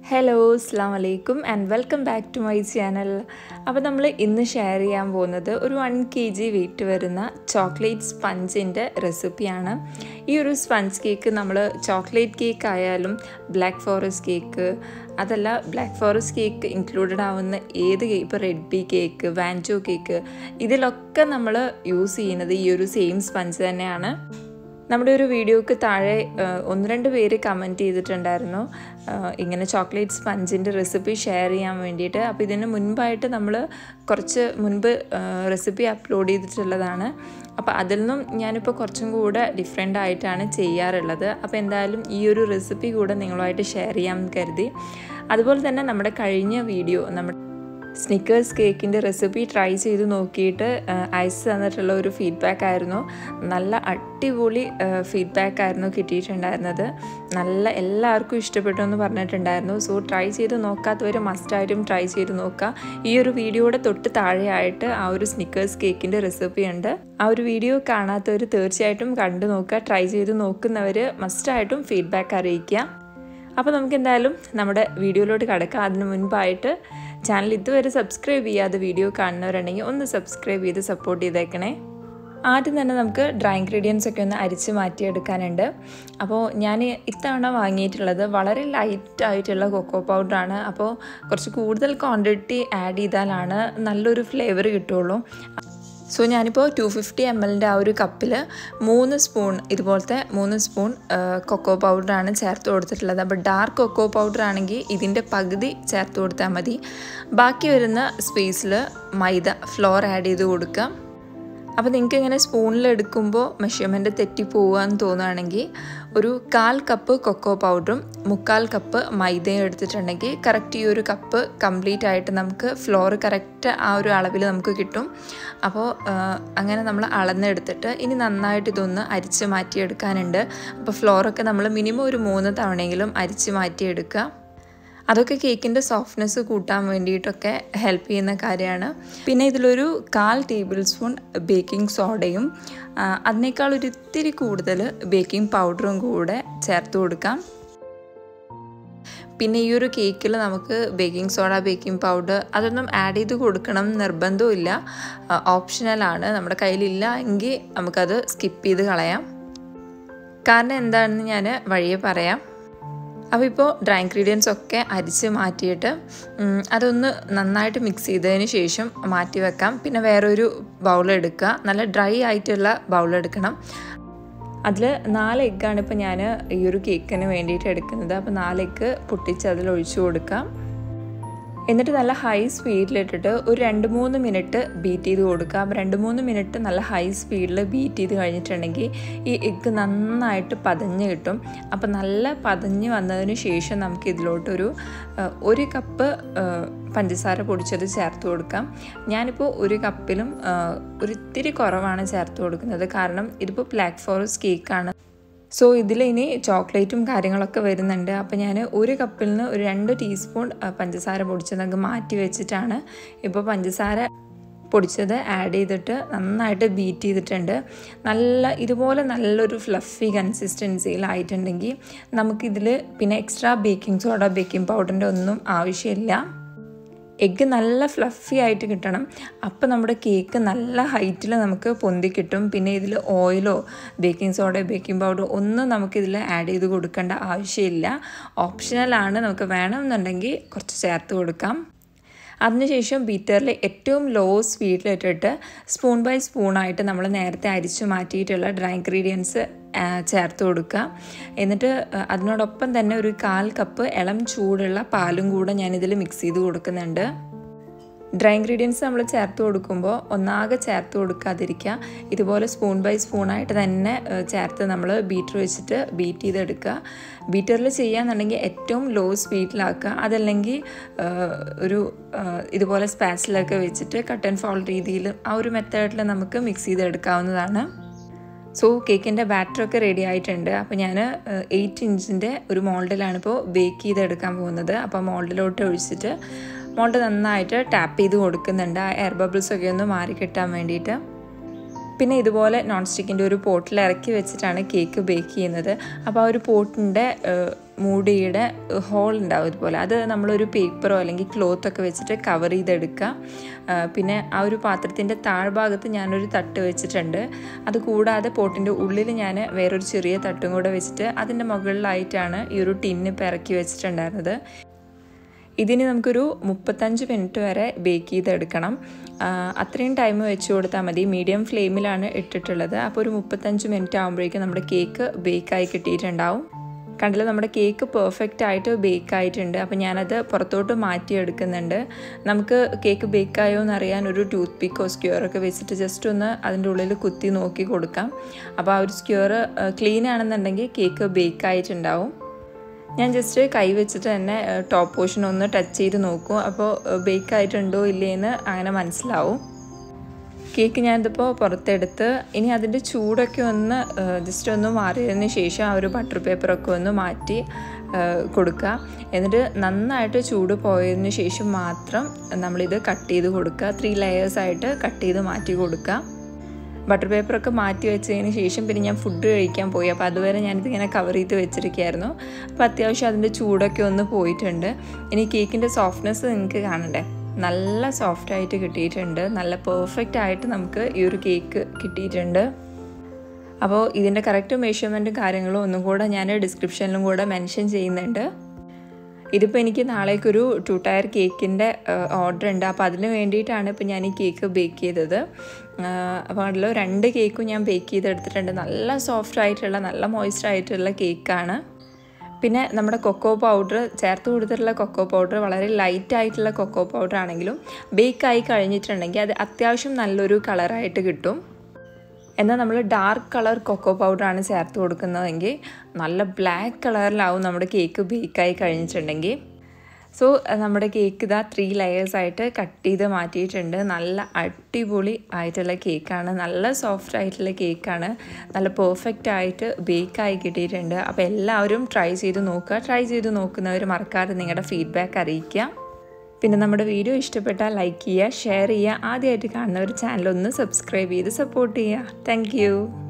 hello അസ്സാം വലൈക്കും and welcome back to my channel അപ്പോൾ നമ്മൾ ഇന്ന് ഷെയർ ചെയ്യാൻ പോകുന്നത് ഒരു വൺ കെ ജി വെയിറ്റ് വരുന്ന ചോക്ലേറ്റ് സ്പഞ്ചിൻ്റെ റെസിപ്പിയാണ് ഈ ഒരു സ്പഞ്ച് കേക്ക് നമ്മൾ ചോക്ലേറ്റ് കേക്ക് ആയാലും ബ്ലാക്ക് ഫോറസ്റ്റ് കേക്ക് അതല്ല ബ്ലാക്ക് ഫോറസ്റ്റ് കേക്ക് ഇൻക്ലൂഡഡ് ആവുന്ന ഏത് കേക്ക് ഇപ്പോൾ റെഡ് ബി കേക്ക് വാൻജോ കേക്ക് ഇതിലൊക്കെ നമ്മൾ യൂസ് ചെയ്യുന്നത് ഈ ഒരു സെയിം സ്പഞ്ച് തന്നെയാണ് നമ്മുടെ ഒരു വീഡിയോക്ക് താഴെ ഒന്ന് രണ്ട് പേര് കമൻറ്റ് ചെയ്തിട്ടുണ്ടായിരുന്നു ഇങ്ങനെ ചോക്ലേറ്റ് സ്പഞ്ചിൻ്റെ റെസിപ്പി ഷെയർ ചെയ്യാൻ വേണ്ടിയിട്ട് അപ്പോൾ ഇതിന് മുൻപായിട്ട് നമ്മൾ കുറച്ച് മുൻപ് റെസിപ്പി അപ്ലോഡ് ചെയ്തിട്ടുള്ളതാണ് അപ്പോൾ അതിൽ നിന്നും ഞാനിപ്പോൾ കുറച്ചും കൂടെ ഡിഫറെൻ്റ് ആയിട്ടാണ് ചെയ്യാറുള്ളത് അപ്പോൾ എന്തായാലും ഈ ഒരു റെസിപ്പി കൂടെ നിങ്ങളുമായിട്ട് ഷെയർ ചെയ്യാമെന്ന് കരുതി അതുപോലെ തന്നെ നമ്മുടെ കഴിഞ്ഞ വീഡിയോ നമ്മുടെ സ്നിക്കേഴ്സ് കേക്കിൻ്റെ റെസിപ്പി ട്രൈ ചെയ്ത് നോക്കിയിട്ട് അയച്ചു തന്നിട്ടുള്ള ഒരു ഫീഡ്ബാക്ക് ആയിരുന്നു നല്ല അടിപൊളി ഫീഡ്ബാക്ക് ആയിരുന്നു കിട്ടിയിട്ടുണ്ടായിരുന്നത് നല്ല എല്ലാവർക്കും ഇഷ്ടപ്പെട്ടു എന്ന് പറഞ്ഞിട്ടുണ്ടായിരുന്നു സോ ട്രൈ ചെയ്ത് നോക്കാത്തവർ മസ്റ്റായിട്ടും ട്രൈ ചെയ്ത് നോക്കുക ഈ ഒരു വീഡിയോയുടെ തൊട്ട് താഴെയായിട്ട് ആ ഒരു സ്നിക്കേഴ്സ് കേക്കിൻ്റെ റെസിപ്പി ഉണ്ട് ആ ഒരു വീഡിയോ കാണാത്തവർ തീർച്ചയായിട്ടും കണ്ടു നോക്കുക ട്രൈ ചെയ്ത് നോക്കുന്നവർ മസ്റ്റായിട്ടും ഫീഡ്ബാക്ക് അറിയിക്കുക അപ്പോൾ നമുക്ക് എന്തായാലും നമ്മുടെ വീഡിയോയിലോട്ട് കിടക്കാം അതിന് മുൻപായിട്ട് ചാനൽ ഇതുവരെ സബ്സ്ക്രൈബ് ചെയ്യാതെ വീഡിയോ കാണുന്നവരുണ്ടെങ്കിൽ ഒന്ന് സബ്സ്ക്രൈബ് ചെയ്ത് സപ്പോർട്ട് ചെയ്തേക്കണേ ആദ്യം തന്നെ നമുക്ക് ഡ്രൈ ഇൻഗ്രീഡിയൻസ് ഒക്കെ ഒന്ന് അരിച്ച് മാറ്റിയെടുക്കാനുണ്ട് അപ്പോൾ ഞാൻ ഇത്തവണ വാങ്ങിയിട്ടുള്ളത് വളരെ ലൈറ്റ് ആയിട്ടുള്ള കൊക്കോ പൗഡറാണ് അപ്പോൾ കുറച്ച് കൂടുതൽ ക്വാണ്ടിറ്റി ആഡ് ചെയ്താലാണ് നല്ലൊരു ഫ്ലേവർ കിട്ടുള്ളൂ സോ ഞാനിപ്പോൾ ടു ഫിഫ്റ്റി എം എല്ലിൻ്റെ ആ ഒരു കപ്പിൽ മൂന്ന് സ്പൂൺ ഇതുപോലത്തെ മൂന്ന് സ്പൂൺ കൊക്കോ പൗഡറാണ് ചേർത്ത് കൊടുത്തിട്ടുള്ളത് അപ്പോൾ ഡാർക്ക് കൊക്കോ പൗഡർ ആണെങ്കിൽ ഇതിൻ്റെ പകുതി ചേർത്ത് കൊടുത്താൽ മതി ബാക്കി വരുന്ന സ്പേസിൽ മൈദ ഫ്ലോർ ആഡ് ചെയ്ത് കൊടുക്കാം അപ്പോൾ നിങ്ങൾക്ക് ഇങ്ങനെ സ്പൂണിൽ എടുക്കുമ്പോൾ മെഷർമെൻറ്റ് തെറ്റിപ്പോവുകയെന്ന് തോന്നുകയാണെങ്കിൽ ഒരു കാൽ കപ്പ് കൊക്കോ പൗഡറും മുക്കാൽ കപ്പ് മൈദയും എടുത്തിട്ടുണ്ടെങ്കിൽ കറക്റ്റ് ഈ ഒരു കപ്പ് കംപ്ലീറ്റ് ആയിട്ട് നമുക്ക് ഫ്ലോർ കറക്റ്റ് ആ ഒരു അളവിൽ നമുക്ക് കിട്ടും അപ്പോൾ അങ്ങനെ നമ്മൾ അളന്നെടുത്തിട്ട് ഇനി നന്നായിട്ട് ഇതൊന്ന് അരിച്ച് മാറ്റിയെടുക്കാനുണ്ട് അപ്പോൾ ഫ്ലോറൊക്കെ നമ്മൾ മിനിമം ഒരു മൂന്ന് തവണയെങ്കിലും അരിച്ച് മാറ്റിയെടുക്കുക അതൊക്കെ കേക്കിൻ്റെ സോഫ്റ്റ്നെസ് കൂട്ടാൻ വേണ്ടിയിട്ടൊക്കെ ഹെൽപ്പ് ചെയ്യുന്ന കാര്യമാണ് പിന്നെ ഇതിലൊരു കാൽ ടേബിൾ സ്പൂൺ ബേക്കിംഗ് സോഡയും അതിനേക്കാൾ ഒരു ഇത്തിരി കൂടുതൽ ബേക്കിംഗ് പൗഡറും കൂടെ ചേർത്ത് കൊടുക്കാം പിന്നെ ഈ ഒരു കേക്കിൽ നമുക്ക് ബേക്കിംഗ് സോഡ ബേക്കിംഗ് പൗഡർ അതൊന്നും ആഡ് ചെയ്ത് കൊടുക്കണം നിർബന്ധമില്ല ഓപ്ഷണലാണ് നമ്മുടെ കയ്യിലില്ല എങ്കിൽ നമുക്കത് സ്കിപ്പ് ചെയ്ത് കളയാം കാരണം എന്താണെന്ന് ഞാൻ വഴിയെ പറയാം അപ്പോൾ ഇപ്പോൾ ഡ്രൈ ഇൻഗ്രീഡിയൻസ് ഒക്കെ അരിച്ച് മാറ്റിയിട്ട് അതൊന്ന് നന്നായിട്ട് മിക്സ് ചെയ്തതിന് ശേഷം മാറ്റി വെക്കാം പിന്നെ വേറൊരു ബൗൾ എടുക്കുക നല്ല ഡ്രൈ ആയിട്ടുള്ള ബൗൾ എടുക്കണം അതിൽ നാല് എഗ്ഗാണ് ഇപ്പോൾ ഞാൻ ഈ ഒരു കേക്കിന് വേണ്ടിയിട്ട് എടുക്കുന്നത് അപ്പോൾ നാല് എഗ്ഗ് പൊട്ടിച്ച് അതിൽ ഒഴിച്ചു കൊടുക്കാം എന്നിട്ട് നല്ല ഹൈ സ്പീഡിലിട്ടിട്ട് ഒരു രണ്ട് മൂന്ന് മിനിറ്റ് ബീറ്റ് ചെയ്ത് കൊടുക്കുക അപ്പോൾ രണ്ട് മൂന്ന് മിനിറ്റ് നല്ല ഹൈ സ്പീഡിൽ ബീറ്റ് ചെയ്ത് കഴിഞ്ഞിട്ടുണ്ടെങ്കിൽ ഈ എഗ്ഗ് നന്നായിട്ട് പതഞ്ഞ് കിട്ടും അപ്പോൾ നല്ല പതഞ്ഞ് വന്നതിന് ശേഷം നമുക്ക് ഇതിലോട്ടൊരു ഒരു കപ്പ് പഞ്ചസാര പൊടിച്ചത് ചേർത്ത് കൊടുക്കാം ഞാനിപ്പോൾ ഒരു കപ്പിലും ഒരു ഇത്തിരി കുറവാണ് ചേർത്ത് കൊടുക്കുന്നത് കാരണം ഇതിപ്പോൾ ബ്ലാക്ക് ഫോറസ്റ്റ് കേക്കാണ് സോ ഇതിൽ ഇനി ചോക്ലേറ്റും കാര്യങ്ങളൊക്കെ വരുന്നുണ്ട് അപ്പോൾ ഞാൻ ഒരു കപ്പിൽ നിന്ന് ഒരു രണ്ട് ടീസ്പൂൺ പഞ്ചസാര പൊടിച്ചതൊക്കെ മാറ്റി വെച്ചിട്ടാണ് ഇപ്പോൾ പഞ്ചസാര പൊടിച്ചത് ആഡ് ചെയ്തിട്ട് നന്നായിട്ട് ബീറ്റ് ചെയ്തിട്ടുണ്ട് നല്ല ഇതുപോലെ നല്ലൊരു ഫ്ലഫി കൺസിസ്റ്റൻസിയിലായിട്ടുണ്ടെങ്കിൽ നമുക്കിതിൽ പിന്നെ എക്സ്ട്രാ ബേക്കിംഗ് സോഡ ബേക്കിംഗ് പൗഡറിൻ്റെ ഒന്നും ആവശ്യമില്ല എഗ്ഗ് നല്ല ഫ്ലഫി ആയിട്ട് കിട്ടണം അപ്പോൾ നമ്മുടെ കേക്ക് നല്ല ഹൈറ്റിൽ നമുക്ക് പൊന്തി കിട്ടും പിന്നെ ഇതിൽ ഓയിലോ ബേക്കിംഗ് സോഡയോ ബേക്കിംഗ് പൗഡറോ ഒന്നും നമുക്കിതിൽ ആഡ് ചെയ്ത് കൊടുക്കേണ്ട ആവശ്യമില്ല ഓപ്ഷണലാണ് നമുക്ക് വേണമെന്നുണ്ടെങ്കിൽ കുറച്ച് ചേർത്ത് കൊടുക്കാം അതിനുശേഷം ബീറ്ററിൽ ഏറ്റവും ലോ സ്പീഡിലിട്ടിട്ട് സ്പൂൺ ബൈ സ്പൂണായിട്ട് നമ്മൾ നേരത്തെ അരിച്ചു മാറ്റിയിട്ടുള്ള ഡ്രൈ ഇൻഗ്രീഡിയൻസ് ചേർത്ത് കൊടുക്കുക എന്നിട്ട് അതിനോടൊപ്പം തന്നെ ഒരു കാൽ കപ്പ് ഇളം ചൂടുള്ള പാലും കൂടെ ഞാനിതിൽ മിക്സ് ചെയ്ത് കൊടുക്കുന്നുണ്ട് ഡ്രൈ ഇൻഗ്രീഡിയൻസ് നമ്മൾ ചേർത്ത് കൊടുക്കുമ്പോൾ ഒന്നാകെ ചേർത്ത് കൊടുക്കാതിരിക്കുക ഇതുപോലെ സ്പൂൺ ബൈ സ്പൂണായിട്ട് തന്നെ ചേർത്ത് നമ്മൾ ബീറ്റർ വെച്ചിട്ട് ബീറ്റ് ചെയ്തെടുക്കുക ബീറ്ററിൽ ചെയ്യാന്നുണ്ടെങ്കിൽ ഏറ്റവും ലോ സ്പീഡിലാക്കുക അതല്ലെങ്കിൽ ഒരു ഇതുപോലെ സ്പാച്ചിലൊക്കെ വെച്ചിട്ട് കട്ട് ആൻഡ് ഫോൾ രീതിയിൽ ആ ഒരു മെത്തേഡിൽ നമുക്ക് മിക്സ് ചെയ്തെടുക്കാവുന്നതാണ് സോ കേക്കിൻ്റെ ബാറ്ററൊക്കെ റെഡി ആയിട്ടുണ്ട് അപ്പോൾ ഞാൻ എയ്റ്റ് ഇഞ്ചിൻ്റെ ഒരു മോൾഡിലാണ് ഇപ്പോൾ ബേക്ക് ചെയ്തെടുക്കാൻ പോകുന്നത് അപ്പോൾ മോൾഡിലോട്ട് ഒഴിച്ചിട്ട് മോൾഡ് നന്നായിട്ട് ടാപ്പ് ചെയ്ത് കൊടുക്കുന്നുണ്ട് ആ എയർ ബബിൾസ് ഒക്കെ ഒന്ന് മാറി കിട്ടാൻ വേണ്ടിയിട്ട് പിന്നെ ഇതുപോലെ നോൺ സ്റ്റിക്കിൻ്റെ ഒരു പോട്ടിൽ ഇറക്കി വെച്ചിട്ടാണ് കേക്ക് ബേക്ക് ചെയ്യുന്നത് അപ്പോൾ ആ ഒരു പോട്ടിൻ്റെ മൂടിയുടെ ഹോൾ ഉണ്ടാവും ഇതുപോലെ അത് നമ്മളൊരു പേപ്പറോ അല്ലെങ്കിൽ ക്ലോത്തൊക്കെ വെച്ചിട്ട് കവർ ചെയ്തെടുക്കുക പിന്നെ ആ ഒരു പാത്രത്തിൻ്റെ താഴ്ഭാഗത്ത് ഞാനൊരു തട്ട് വെച്ചിട്ടുണ്ട് അത് കൂടാതെ പോട്ടിൻ്റെ ഉള്ളിൽ ഞാൻ വേറൊരു ചെറിയ തട്ടും കൂടെ വെച്ചിട്ട് അതിൻ്റെ മുകളിലായിട്ടാണ് ഈ ഒരു ടിന്ന് ഇപ്പോൾ ഇറക്കി വെച്ചിട്ടുണ്ടായിരുന്നത് ഇതിന് നമുക്കൊരു മുപ്പത്തഞ്ച് മിനിറ്റ് വരെ ബേക്ക് ചെയ്തെടുക്കണം അത്രയും ടൈം വെച്ച് കൊടുത്താൽ മതി മീഡിയം ഫ്ലെയിമിലാണ് ഇട്ടിട്ടുള്ളത് അപ്പോൾ ഒരു മുപ്പത്തഞ്ച് മിനിറ്റ് ആകുമ്പോഴേക്കും നമ്മുടെ കേക്ക് ബേക്കായി കിട്ടിയിട്ടുണ്ടാവും കണ്ടില്ല നമ്മുടെ കേക്ക് പെർഫെക്റ്റ് ആയിട്ട് ബേക്ക് ആയിട്ടുണ്ട് അപ്പോൾ ഞാനത് പുറത്തോട്ട് മാറ്റിയെടുക്കുന്നുണ്ട് നമുക്ക് കേക്ക് ബേക്കായോ എന്നറിയാൻ ഒരു ടൂത്ത് പിക്കോ സ്ക്യൂറൊക്കെ വെച്ചിട്ട് ജസ്റ്റ് ഒന്ന് അതിൻ്റെ ഉള്ളിൽ കുത്തി നോക്കി കൊടുക്കാം അപ്പോൾ ആ ഒരു സ്ക്യൂർ ക്ലീൻ ആണെന്നുണ്ടെങ്കിൽ കേക്ക് ബേക്ക് ആയിട്ടുണ്ടാവും ഞാൻ ജസ്റ്റ് കൈ വെച്ചിട്ട് തന്നെ ടോപ്പ് പോർഷൻ ഒന്ന് ടച്ച് ചെയ്ത് നോക്കും അപ്പോൾ ബേക്ക് ആയിട്ടുണ്ടോ ഇല്ലേന്ന് അങ്ങനെ മനസ്സിലാവും കേക്ക് ഞാനിതിപ്പോൾ പുറത്തെടുത്ത് ഇനി അതിൻ്റെ ചൂടൊക്കെ ഒന്ന് ജസ്റ്റ് ഒന്ന് മാറിയതിന് ശേഷം ആ ഒരു ബട്ടർ പേപ്പറൊക്കെ ഒന്ന് മാറ്റി കൊടുക്കുക എന്നിട്ട് നന്നായിട്ട് ചൂട് പോയതിന് ശേഷം മാത്രം നമ്മളിത് കട്ട് ചെയ്ത് കൊടുക്കുക ത്രീ ലെയേഴ്സായിട്ട് കട്ട് ചെയ്ത് മാറ്റി കൊടുക്കുക ബട്ടർ പേപ്പറൊക്കെ മാറ്റി വെച്ചതിന് ശേഷം പിന്നെ ഞാൻ ഫുഡ് കഴിക്കാൻ പോയി അപ്പോൾ അതുവരെ ഞാനിതിങ്ങനെ കവർ ചെയ്ത് വെച്ചിരിക്കുകയായിരുന്നു അപ്പോൾ അത്യാവശ്യം അതിൻ്റെ ചൂടൊക്കെ ഒന്ന് പോയിട്ടുണ്ട് ഇനി കേക്കിൻ്റെ സോഫ്റ്റ്നെസ് നിങ്ങൾക്ക് കാണണ്ടേ നല്ല സോഫ്റ്റ് ആയിട്ട് കിട്ടിയിട്ടുണ്ട് നല്ല പെർഫെക്റ്റ് ആയിട്ട് നമുക്ക് ഈ ഒരു കേക്ക് കിട്ടിയിട്ടുണ്ട് അപ്പോൾ ഇതിൻ്റെ കറക്റ്റ് മെഷർമെൻറ്റും കാര്യങ്ങളും ഒന്നും കൂടെ ഞാൻ ഡിസ്ക്രിപ്ഷനിലും കൂടെ മെൻഷൻ ചെയ്യുന്നുണ്ട് ഇതിപ്പോൾ എനിക്ക് നാളേക്കൊരു ടു ടയർ കേക്കിൻ്റെ ഓർഡർ ഉണ്ട് അപ്പോൾ അതിന് വേണ്ടിയിട്ടാണ് ഇപ്പോൾ ഞാൻ ഈ കേക്ക് ബേക്ക് ചെയ്തത് അപ്പോൾ അതിലോ രണ്ട് കേക്കും ഞാൻ ബേക്ക് ചെയ്തെടുത്തിട്ടുണ്ട് നല്ല സോഫ്റ്റ് ആയിട്ടുള്ള നല്ല മോയ്സ്ചർ ആയിട്ടുള്ള കേക്കാണ് പിന്നെ നമ്മുടെ കൊക്കോ പൗഡർ ചേർത്ത് കൊടുത്തിട്ടുള്ള കൊക്കോ പൗഡർ വളരെ ലൈറ്റ് ആയിട്ടുള്ള കൊക്കോ പൗഡർ ആണെങ്കിലും ബേക്കായി കഴിഞ്ഞിട്ടുണ്ടെങ്കിൽ അത് അത്യാവശ്യം നല്ലൊരു കളറായിട്ട് കിട്ടും എന്നാൽ നമ്മൾ ഡാർക്ക് കളർ കൊക്കോ പൗഡറാണ് ചേർത്ത് കൊടുക്കുന്നതെങ്കിൽ നല്ല ബ്ലാക്ക് കളറിലാവും നമ്മുടെ കേക്ക് ബേക്കായി കഴിഞ്ഞിട്ടുണ്ടെങ്കിൽ സോ നമ്മുടെ കേക്ക് ഇതാ ത്രീ ലെയേഴ്സായിട്ട് കട്ട് ചെയ്ത് മാറ്റിയിട്ടുണ്ട് നല്ല അടിപൊളി ആയിട്ടുള്ള കേക്കാണ് നല്ല സോഫ്റ്റ് ആയിട്ടുള്ള കേക്കാണ് നല്ല പെർഫെക്റ്റ് ആയിട്ട് ബേക്കായി കിട്ടിയിട്ടുണ്ട് അപ്പോൾ എല്ലാവരും ട്രൈ ചെയ്ത് നോക്കുക ട്രൈ ചെയ്ത് നോക്കുന്നവർ മറക്കാതെ നിങ്ങളുടെ ഫീഡ്ബാക്ക് അറിയിക്കുക പിന്നെ നമ്മുടെ വീഡിയോ ഇഷ്ടപ്പെട്ടാൽ ലൈക്ക് ചെയ്യുക ഷെയർ ചെയ്യുക ആദ്യമായിട്ട് കാണുന്ന ഒരു ചാനൽ ഒന്ന് സബ്സ്ക്രൈബ് ചെയ്ത് സപ്പോർട്ട് ചെയ്യുക താങ്ക്